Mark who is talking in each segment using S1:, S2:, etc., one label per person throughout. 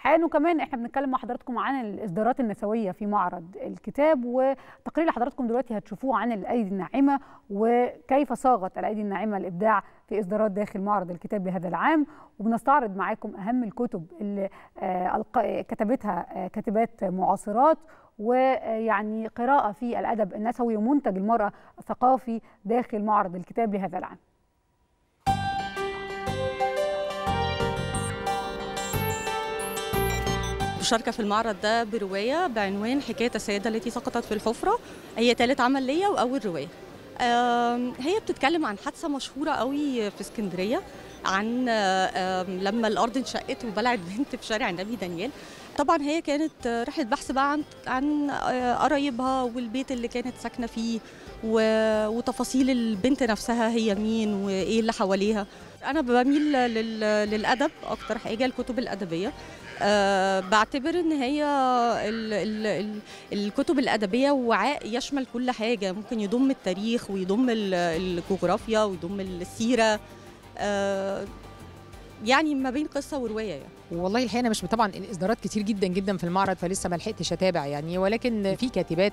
S1: الحقيقه انه كمان احنا بنتكلم مع حضراتكم عن الاصدارات النسويه في معرض الكتاب والتقرير اللي حضراتكم دلوقتي هتشوفوه عن الايدي الناعمه وكيف صاغت الايدي الناعمه الابداع في اصدارات داخل معرض الكتاب لهذا العام وبنستعرض معاكم اهم الكتب اللي كتبتها كاتبات معاصرات ويعني قراءه في الادب النسوي ومنتج المراه الثقافي داخل معرض الكتاب لهذا العام
S2: مشاركة في المعرض ده برواية بعنوان حكاية السيدة التي سقطت في الحفرة هي ثالث عمل ليا وأول رواية هي بتتكلم عن حادثة مشهورة قوي في اسكندرية عن لما الأرض انشقت وبلعت بنت في شارع النبي دانيال طبعا هي كانت رحلة بحث بقى عن عن قرايبها والبيت اللي كانت ساكنة فيه وتفاصيل البنت نفسها هي مين وايه اللي حواليها انا بميل للادب اكتر حاجه الكتب الادبيه أه بعتبر ان هي ال ال ال الكتب الادبيه وعاء يشمل كل حاجه ممكن يضم التاريخ ويضم الجغرافيا ويضم السيره أه يعني ما بين قصه وروايه يعني.
S3: والله الحقيقه انا مش طبعا الاصدارات كتير جدا جدا في المعرض فلسه ما لحقتش اتابع يعني ولكن في كاتبات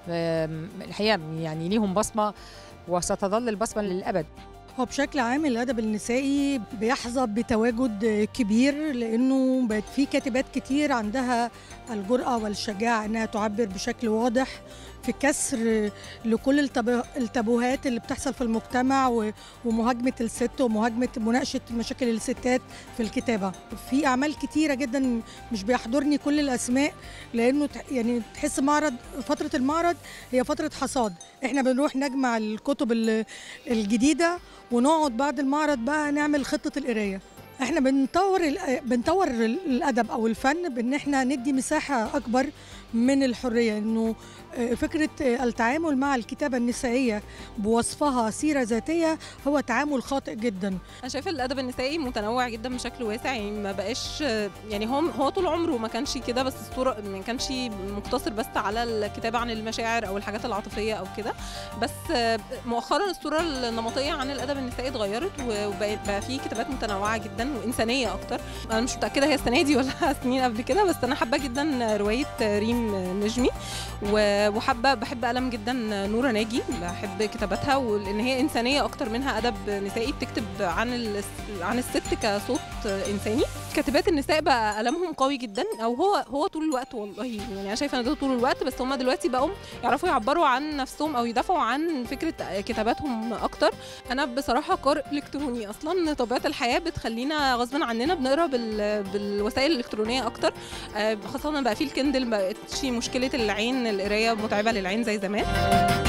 S3: الحقيقه يعني ليهم بصمه وستظل البصمه للابد
S4: هو بشكل عام الادب النسائي بيحظى بتواجد كبير لانه بقت في كاتبات كتير عندها الجرأه والشجاعه انها تعبر بشكل واضح في كسر لكل التابوهات اللي بتحصل في المجتمع ومهاجمه الست ومهاجمه مناقشه مشاكل الستات في الكتابه في اعمال كتيره جدا مش بيحضرني كل الاسماء لانه يعني تحس معرض فتره المعرض هي فتره حصاد احنا بنروح نجمع الكتب الجديده ونقعد بعد المعرض بقى نعمل خطه القرايه احنا بنطور بنطور الادب او الفن بان احنا ندي مساحه اكبر من الحريه انه فكره التعامل مع الكتابه النسائيه بوصفها سيره ذاتيه هو تعامل خاطئ جدا
S5: انا شايفه الادب النسائي متنوع جدا بشكل واسع يعني ما بقاش يعني هو هو طول عمره ما كانش كده بس الصوره ما كانش مقتصر بس على الكتابه عن المشاعر او الحاجات العاطفيه او كده بس مؤخرا الصوره النمطيه عن الادب النسائي اتغيرت وبقت بقى في كتابات متنوعه جدا وانسانيه اكتر انا مش متاكده هي السنه دي ولا سنين قبل كده بس انا حابه جدا روايه ريم نجمي وحابه بحب قلم جدا نوره ناجي بحب كتاباتها ولان هي انسانيه اكتر منها ادب نسائي بتكتب عن عن الست كصوت انساني كاتبات النساء بقى قلمهم قوي جدا او هو هو طول الوقت والله يعني انا شايفه ان ده طول الوقت بس هم دلوقتي بقوا يعرفوا يعبروا عن نفسهم او يدافعوا عن فكره كتاباتهم اكتر انا بصراحه قارئ الكتروني اصلا طبيعه الحياه بتخلينا غصبا عننا بنقرا بالوسائل الالكترونيه اكتر خاصه بقى في الكندل ما بقتش مشكله العين القرايه متعبه للعين زي زمان